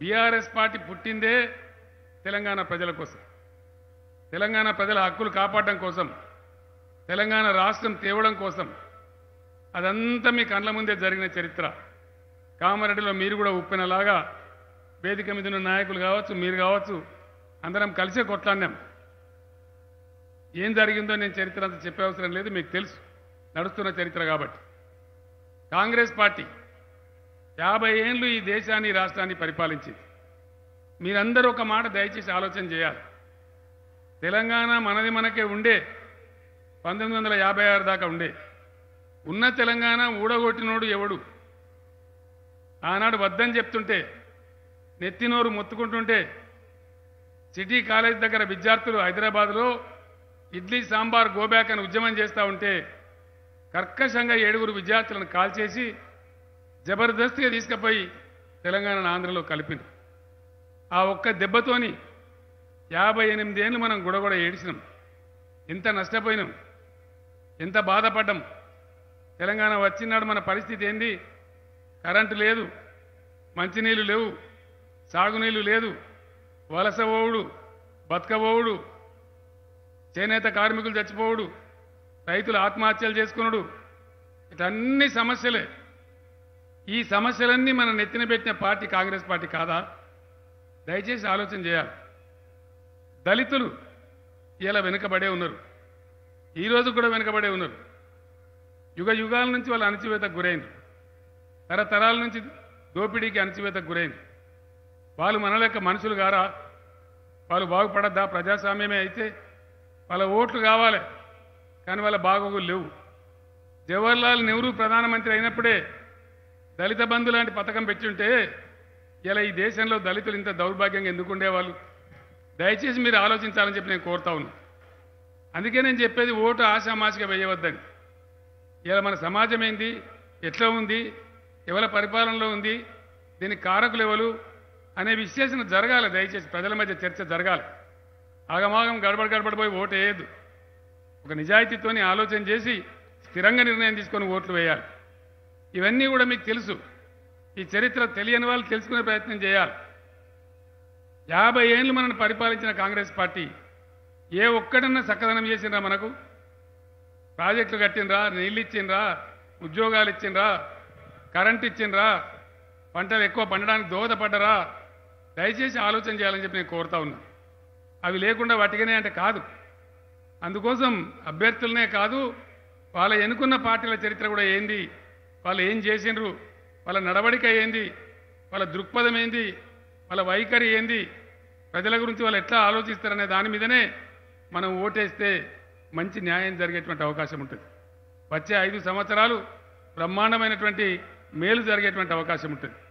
BRS party పుట్టిందే తెలంగాణ ప్రజల కోసం తెలంగాణ ప్రజల హక్కులు కాపాడడం కోసం తెలంగాణ రాష్ట్రం తేవడం కోసం అదంతా మీ కండ్ల ముందే జరిగిన చరిత్ర కామారెడ్డిలో మీరు కూడా ఉప్పినలాగా వేదిక మీద ఉన్న నాయకులు కావచ్చు మీరు కావచ్చు అందరం కలిసే కొట్లాడినాం ఏం జరిగిందో నేను చరిత్ర అంత చెప్పే అవసరం లేదు మీకు తెలుసు నడుస్తున్న చరిత్ర కాబట్టి కాంగ్రెస్ పార్టీ యాభై ఏండ్లు ఈ దేశాన్ని ఈ రాష్ట్రాన్ని పరిపాలించింది మీరందరూ ఒక మాట దయచేసి ఆలోచన చేయాలి తెలంగాణ మనది మనకే ఉండే పంతొమ్మిది వందల యాభై ఆరు దాకా ఉండే ఉన్న తెలంగాణ ఊడగొట్టినోడు ఎవడు ఆనాడు వద్దని చెప్తుంటే నెత్తినోరు మొత్తుకుంటుంటే సిటీ కాలేజ్ దగ్గర విద్యార్థులు హైదరాబాద్లో ఇడ్లీ సాంబార్ గోబ్యాక్ అని ఉద్యమం చేస్తూ ఉంటే కర్కశంగా ఏడుగురు విద్యార్థులను కాల్చేసి జబర్దస్తిగా తీసుకుపోయి తెలంగాణను ఆంధ్రలో కలిపింది ఆ ఒక్క దెబ్బతోని యాభై ఎనిమిది ఏళ్ళు మనం గుడగొడ ఏడిచినాం ఎంత నష్టపోయినాం ఎంత బాధపడ్డాం తెలంగాణ వచ్చినాడు మన పరిస్థితి ఏంది కరెంటు లేదు మంచినీళ్ళు లేవు సాగునీళ్ళు లేదు వలస ఓవుడు బతకబోవుడు చేనేత కార్మికులు చచ్చిపోవుడు రైతులు ఆత్మహత్యలు చేసుకున్నాడు ఇటన్ని సమస్యలే ఈ సమస్యలన్నీ మన నెత్తిన పెట్టిన పార్టీ కాంగ్రెస్ పార్టీ కాదా దయచేసి ఆలోచన చేయాలి దళితులు ఇలా వెనుకబడే ఉన్నారు ఈరోజు కూడా వెనుకబడే ఉన్నారు యుగ యుగాల నుంచి వాళ్ళు అణచివేతకు గురైంది తరతరాల నుంచి దోపిడీకి అణచివేతకు గురైంది వాళ్ళు మన లెక్క మనుషులు గారా వాళ్ళు బాగుపడద్దా ప్రజాస్వామ్యమే అయితే వాళ్ళ ఓట్లు కావాలి కానీ వాళ్ళ బాగోగులు లేవు జవహర్లాల్ నెహ్రూ ప్రధానమంత్రి అయినప్పుడే దళిత బంధు లాంటి పథకం పెట్టుంటే ఇలా ఈ దేశంలో దళితులు ఇంత దౌర్భాగ్యంగా ఎందుకు ఉండేవాళ్ళు దయచేసి మీరు ఆలోచించాలని చెప్పి నేను కోరుతా ఉన్నా అందుకే నేను చెప్పేది ఓటు ఆశామాషిగా వేయవద్దని ఇలా మన సమాజం ఏంది ఎట్లా ఉంది ఎవరి పరిపాలనలో ఉంది దీనికి కారకులు ఎవరు అనే విశ్లేషణ జరగాలి దయచేసి ప్రజల మధ్య చర్చ జరగాలి ఆగమాగం గడబడ గడబడిపోయి ఓటు వేయద్దు ఒక నిజాయితీతోని ఆలోచన చేసి స్థిరంగా నిర్ణయం తీసుకొని ఓట్లు వేయాలి ఇవన్నీ కూడా మీకు తెలుసు ఈ చరిత్ర తెలియని వాళ్ళు తెలుసుకునే ప్రయత్నం చేయాలి యాభై ఏళ్ళు మనల్ని పరిపాలించిన కాంగ్రెస్ పార్టీ ఏ ఒక్కడన్నా చక్కదనం చేసిండ్రా మనకు ప్రాజెక్టులు కట్టినరా నీళ్ళు ఇచ్చిండ్రా ఉద్యోగాలు ఇచ్చిండ్రా కరెంట్ ఇచ్చిండ్రా పంటలు ఎక్కువ పండడానికి దోహదపడ్డరా దయచేసి ఆలోచన చేయాలని చెప్పి నేను కోరుతా ఉన్నా అవి లేకుండా వాటికనే అంటే కాదు అందుకోసం అభ్యర్థులనే కాదు వాళ్ళ ఎన్నుకున్న పార్టీల చరిత్ర కూడా ఏంది వాళ్ళు ఏం చేసిండ్రు వాళ్ళ నడవడిక ఏంది వాళ్ళ దృక్పథం ఏంది వాళ్ళ వైఖరి ఏంది ప్రజల గురించి వాళ్ళు ఎట్లా ఆలోచిస్తారనే దాని మీదనే మనం ఓటేస్తే మంచి న్యాయం జరిగేటువంటి అవకాశం ఉంటుంది వచ్చే ఐదు సంవత్సరాలు బ్రహ్మాండమైనటువంటి మేలు జరిగేటువంటి అవకాశం ఉంటుంది